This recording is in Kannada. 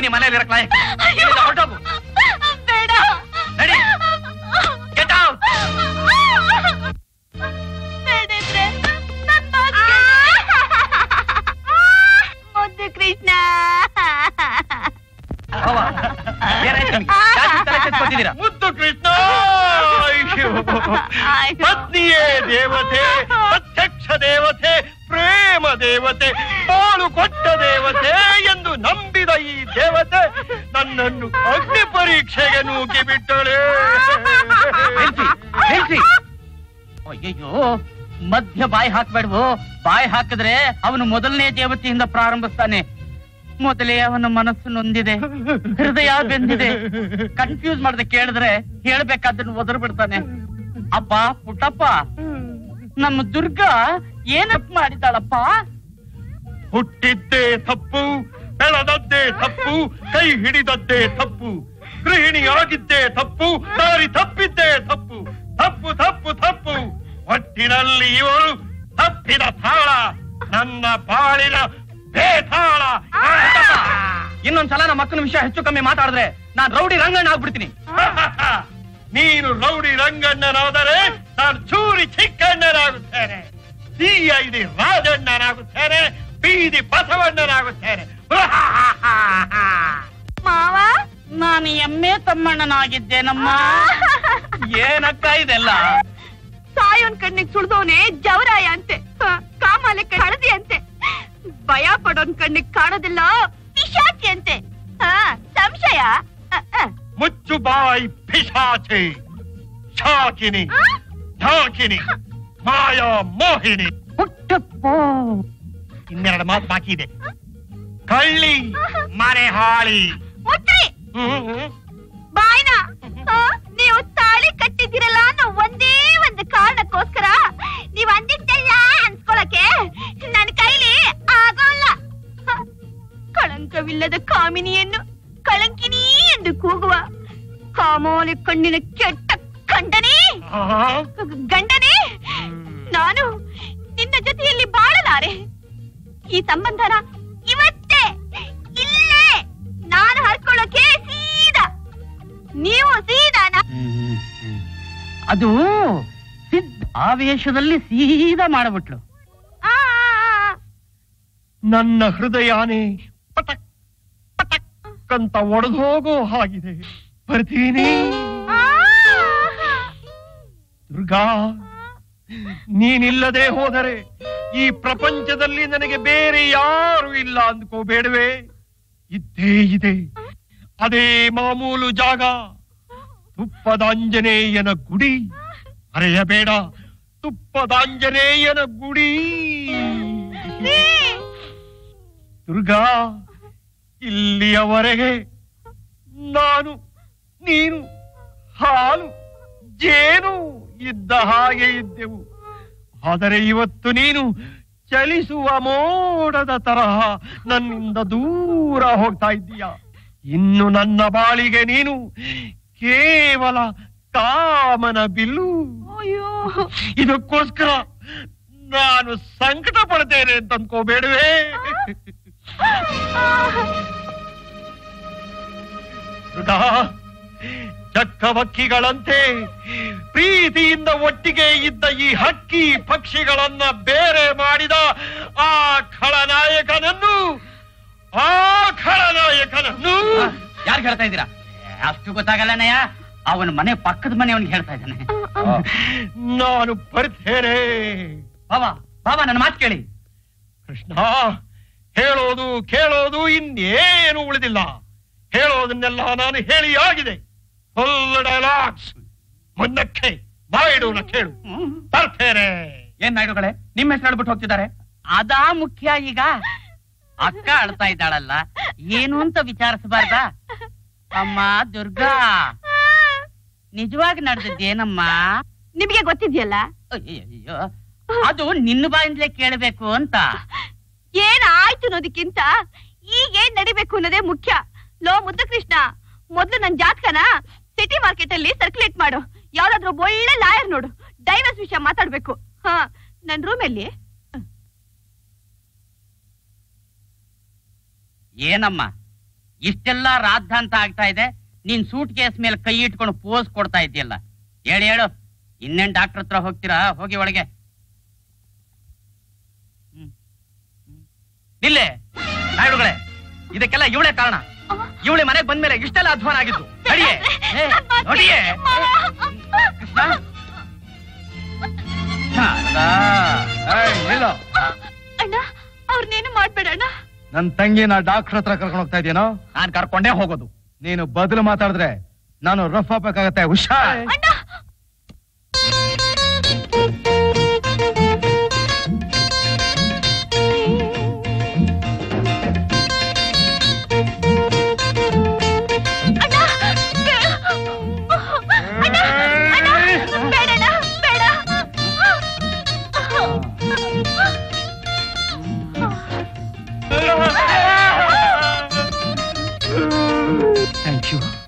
ನೀನ್ ಈ ಮನೇಲಿ ಇರಕ್ ಲಾಯಕ್ ಇಲ್ಲಿಂದ ಹೊರ್ಟೋಗು ಬೇಡ ನಡಿ ಗೆಟ್ ಔಟ್ ಬೇಡಿದ್ರೆ ನನ್ ಮಾತ್ ಮುದ್ದು ಕೃಷ್ಣ ಅವ್ವ, ಏನಾಯ್ತು ನಿಮ್ಗೆ? ಯಾಕೆ ಈ ತರ ಕೆತ್ಕೊತಿದ್ದೀರಾ? ಮುದ್ದು ಕೃಷ್ಣ ಅಯ್ಯೋ. ಆಯ್ತು. ಪತ್ನಿಯೇ ದೇವತೆ ಪ್ರತ್ಯಕ್ಷ ದೇವತೆ ಪ್ರೇಮ ದೇವತೆ ಬಾಳು ಕೊಟ್ಟ ದೇವತೆ ಎಂದು ನಂಬಿದ ಈ ದೇವತೆ ನನ್ನನ್ನು ಅಗ್ನಿ ಪರೀಕ್ಷೆಗೆ ನೂಕಿ ಬಿಟ್ಟಳೆ ನಿಲ್ಸಿ, ನಿಲ್ಸಿ. ಅಯ್ಯಯ್ಯೋ ಮಧ್ಯ ಬಾಯಿ ಹಾಕ್ಬೇಡ್ವು ಬಾಯಿ ಹಾಕಿದ್ರೆ ಅವನು ಮೊದಲನೇ ದೇವತೆಯಿಂದ ಪ್ರಾರಂಭಿಸ್ತಾನೆ ಮೊದಲೇ ಅವನ ಮನಸ್ಸು ನೊಂದಿದೆ ಹೃದಯ ಬೆಂದಿದೆ ಕನ್ಫ್ಯೂಸ್ ಮಾಡದೆ ಕೇಳಿದ್ರೆ ಹೇಳ್ಬೇಕಾದನ್ನು ಒದರ್ ಬಿಡ್ತಾನೆ ಅಪ್ಪ ಪುಟ್ಟಪ್ಪ ನಮ್ಮ ದುರ್ಗಾ ಏನಪ್ಪ ಮಾಡಿದಾಳಪ್ಪ ಹುಟ್ಟಿದ್ದೇ ತಪ್ಪು ಬೆಳೆದದ್ದೇ ತಪ್ಪು ಕೈ ಹಿಡಿದದ್ದೇ ತಪ್ಪು ಗೃಹಿಣಿಯಾಗಿದ್ದೇ ತಪ್ಪು ದಾರಿ ತಪ್ಪಿದ್ದೇ ತಪ್ಪು ತಪ್ಪು ತಪ್ಪು ತಪ್ಪು ಒಟ್ಟಿನಲ್ಲಿ ಇವಳು ತಪ್ಪಿದ ತಾಳ ನನ್ನ ಬಾಳಿನ ಬೇತಾಳ ಇನ್ನೊಂದ್ಸಲ ನಮ್ಮ ಮಕ್ಕನ ವಿಷಯ ಹೆಚ್ಚು ಕಮ್ಮಿ ಮಾತಾಡಿದ್ರೆ ನಾನ್ ರೌಡಿ ರಂಗಣ್ಣ ಆಗ್ಬಿಡ್ತೀನಿ ನೀನು ರೌಡಿ ರಂಗಣ್ಣನಾದರೆ ನಾನು ಚೂರಿ ಚಿಕ್ಕಣ್ಣನಾಗುತ್ತೇನೆ ಸಿಐಡಿ ರಾಜಣ್ಣನಾಗುತ್ತೇನೆ ಬೀದಿ ಬಸವಣ್ಣನಾಗುತ್ತೇನೆ ಮಾವ ನಾನು ಎಮ್ಮೆ ತಮ್ಮಣ್ಣನಾಗಿದ್ದೇನಮ್ಮ ಏನಕ್ಕ ಇದೆಲ್ಲ ಸಾಯೋನ್ ಕಣ್ಣಿಗೆ ಸುಳ್ದವನೇ ಜವರಾಯ ಅಂತೆ ಹ, ಕಾಮಾಲೆ ಕಳದಿ ಅಂತೆ ಭಯ ಪಡೋನ್ ಕಣ್ಣಿಗೆ ಕಾಣೋದಿಲ್ಲ ಪಿಶಾಚಿ ಅಂತೆ ಹ, ಸಂಶಯ ಅ, ಅ. ಮುಚ್ಚು ಬಾಯಿ ಪಿಶಾಚಿ ಶಾಕಿನಿ ಆ? ಢಾಕಿನಿ ಮಾಯಾ ಮೋಹಿನಿ ಪುಟ್ಟಪ್ಪ ಇನ್ನೆರಡು ಮಾತು ಬಾಕಿ ಇದೆ ಕಳ್ಳಿ ಮನೆ ಹಾಳಿ ಮುಟ್ರಿ ಹ್ಮ್, ಹ್ಮ್. ಬಾಯ್ನ ಹ, ನೀವು ತಾಳಿ ಕಟ್ಟಿದ್ದೀರಲ್ಲ ಅನ್ನೋ ಒಂದೇ ಒಂದು ಕಾರಣಕ್ಕೋಸ್ಕರ ನೀವ್ ಅಂದಿದ್ದೆಲ್ಲ ಅನ್ಸ್ಕೊಳಕ್ಕೆ ನನ್ ಕೈಲಿ ಆಗೋಲ್ಲ ಹ, ಕಳಂಕವಿಲ್ಲದ ಕಾಮಿನಿಯನ್ನು ಕಳಂಕಿನಿ ಎಂದು ಕೂಗುವ ಕಾಮೋಲಿ ಕಣ್ಣಿನ ಕೆಟ್ಟ ಕಂಡನೇ ಆ? ಗಂಡನೇ ನಾನು ನಿನ್ನ ಜೊತೆಯಲ್ಲಿ ಬಾಳಲಾರೆ ಈ ಸಂಬಂಧನ ಇವತ್ತೇ ಇಲ್ಲೇ ನಾನು ಹರ್ಕೊಳ್ಳೋಕೆ ಸೀದಾ ನೀವು ಸೀದಾ ನಾ- ಅದು ಸಿದ್ಧ ಆವೇಶದಲ್ಲಿ ಸೀದಾ ಮಾಡಬಿಟ್ಲು ಆ, ಆ, ನನ್ನ ಹೃದಯನೇ ಪಟಕ್ ಪಟಕ್ ಅಂತ ಒಡೆದು ಹೋಗೋ ಹಾಗಿದೆ ಬರ್ತೀನಿ ಆ, ದುರ್ಗಾ ನೀನಿಲ್ಲದೆ ಹೋದರೆ ಈ ಪ್ರಪಂಚದಲ್ಲಿ ನನಗೆ ಬೇರೆ ಯಾರು ಇಲ್ಲ ಅಂದ್ಕೋಬೇಡವೆ ಇದ್ದೇ ಇದೆ ಅದೇ ಮಾಮೂಲು ಜಾಗ ತುಪ್ಪದಾಂಜನೇಯನ ಗುಡಿ ಮರೆಯಬೇಡ ತುಪ್ಪದಾಂಜನೇಯನ ಗುಡಿ ರೀ, ದುರ್ಗಾ ಇಲ್ಲಿಯವರೆಗೆ ನಾನು ನೀನು ಹಾಲು ಜೇನು ಇದ್ದ ಹಾಗೆ ಇದ್ದೆವು ಆದರೆ ಇವತ್ತು ನೀನು ಚಲಿಸುವ ಮೋಡದ ತರಹ ನನ್ನಿಂದ ದೂರ ಹೋಗ್ತಾ ಇದ್ದೀಯ ಇನ್ನು ನನ್ನ ಬಾಳಿಗೆ ನೀನು ಕೇವಲ ಕಾಮನ ಬಿಲ್ಲು ಅಯ್ಯೋ ಇದಕ್ಕೋಸ್ಕರ ನಾನು ಸಂಕಟ ಪಡ್ತೇನೆ ಅಂತ ಅನ್ಕೋಬೇಡವೇ ದುರ್ಗಾ, ಚಕ್ಕವಕ್ಕಿಗಳಂತೆ ಪ್ರೀತಿಯಿಂದ ಒಟ್ಟಿಗೆ ಇದ್ದ ಈ ಹಕ್ಕಿ ಪಕ್ಷಿಗಳನ್ನ ಬೇರೆ ಮಾಡಿದ ಆ ಖಳನಾಯಕನನ್ನು ಆ ಖಳನಾಯಕನನ್ನು ಯಾರು ಹೇಳ್ತಾ ಇದ್ದೀರಾ ಅಷ್ಟು ಗೊತ್ತಾಗಲ್ಲನಯ್ಯ ಅವನ ಮನೆ ಪಕ್ಕದ ಮನೆ ಅವನಿಗೆ ಹೇಳ್ತಾ ಇದ್ದಾನೆ ನಾನು ಬರ್ತೇನೆ ಬಾಬಾ ಬಾಬಾ ನನ್ನ ಮಾತು ಕೇಳಿ ಕೃಷ್ಣ ಹೇಳೋದು ಕೇಳೋದು ಇನ್ನೇನು ಉಳಿದಿಲ್ಲ ಹೇಳೋದನ್ನೆಲ್ಲ ನಾನು ಹೇಳಿ ಆಗಿದೆ ಫುಲ್ ಡೈಲಾಗ್ಸ್ ಮುನ್ನಕ್ಕೆ ನಾಯ್ಡುನ ಕೇಳು ಬರ್ತೇನೆ ಏನ್ ನಾಯ್ಡುಗಳೇ ನಿಮ್ಮ ಹೆಸರು ಹೇಳ್ಬಿಟ್ಟು ಹೋಗ್ತಿದ್ದಾರೆ ಅದಾ ಮುಖ್ಯ ಈಗ ಅಕ್ಕ ಅಳ್ತಾ ಇದ್ದಾಳಲ್ಲ ಏನು ಅಂತ ವಿಚಾರಿಸಬಾರ್ದಾ ಅಮ್ಮ ದುರ್ಗಾ ನಿಜವಾಗಿ ನಡೆದಿದ್ದೇನಮ್ಮ ನಿಮಗೆ ಗೊತ್ತಿದ್ಯಲ್ಲ ಅಯ್ಯಯ್ಯೋ ಅದು ನಿನ್ನ ಬಾಯಿಂದಲೇ ಕೇಳಬೇಕು ಅಂತ ಏನಾಯ್ತು ಅನ್ನೋದಕ್ಕಿಂತ ಈಗ ಏನ್ ನಡಿಬೇಕು ಅನ್ನೋದೇ ಮುಖ್ಯ ಲೋ ಮುದ್ದು ಕೃಷ್ಣ ಮೊದ್ಲು ನನ್ ಜಾತಕನ ಸಿಟಿ ಮಾರ್ಕೆಟ್ ಅಲ್ಲಿ ಸರ್ಕ್ಯುಲೇಟ್ ಮಾಡು ಯಾವ್ದಾದ್ರು ಒಬ್ಬ ಒಳ್ಳೆ ಲಾಯರ್ ನೋಡು ಡೈವರ್ಸ್ ವಿಷಯ ಮಾತಾಡ್ಬೇಕು ಹಾ ನನ್ ರೂಮ್ ಅಲ್ಲಿ ಏನಮ್ಮ ಇಷ್ಟೆಲ್ಲ ರಾದ್ಧಾಂತ ಆಗ್ತಾ ಇದೆ ನೀನ್ ಸೂಟ್ ಕೇಸ್ ಮೇಲೆ ಕೈ ಇಟ್ಕೊಂಡು ಪೋಸ್ ಕೊಡ್ತಾ ಇದೆಯಲ್ಲ ಹೇಳಿ ಹೇಳು ಇನ್ನೇನ್ ಡಾಕ್ಟರ್ ಹತ್ರ ಹೋಗ್ತೀರಾ ಹೋಗಿ ಒಳಗೆ ಹ್ಮ್. ಹ್ಮ್. ನಿಲ್ಲೆ ನಾಯ್ಡುಗಳೇ ಇದಕ್ಕೆಲ್ಲ ಇವಳೇ ಕಾರಣ ಇವಳಿ ಮನೆಗೆ ಬಂದ್ಮೇಲೆ ಇಷ್ಟೆಲ್ಲ ಅಧ್ವಾನ ಆಗಿದ್ದು ನಡಿಯೇ ಏ, ನಡಿಯೇ ಕೃಷ್ಣ ಶಾರದಾ. ಏಯ್, ನಿಲ್ಲು. ಅಣ್ಣ ಅವ್ರನ್ನೇನು ಮಾಡ್ಬೇಡ ಅಣ್ಣ ನನ್ ತಂಗಿನ ಡಾಕ್ಟರ್ ಹತ್ರ ಕರ್ಕೊಂಡು ಹೋಗ್ತಾ ಇದೀನೋ ನಾನ್ ಕರ್ಕೊಂಡೇ ಹೋಗೋದು ನೀನು ಬದಲು ಮಾತಾಡಿದ್ರೆ ನಾನು ರಫ್ ಆಗ್ಬೇಕಾಗತ್ತೆ ಹುಷಾರ್ ಅಣ್ಣ ಅಣ್ಣ, ಬೇ- ಅಣ್ಣ, ಅಣ್ಣ, ಬೇಡಣ್ಣ, ಬೇಡ. Thank you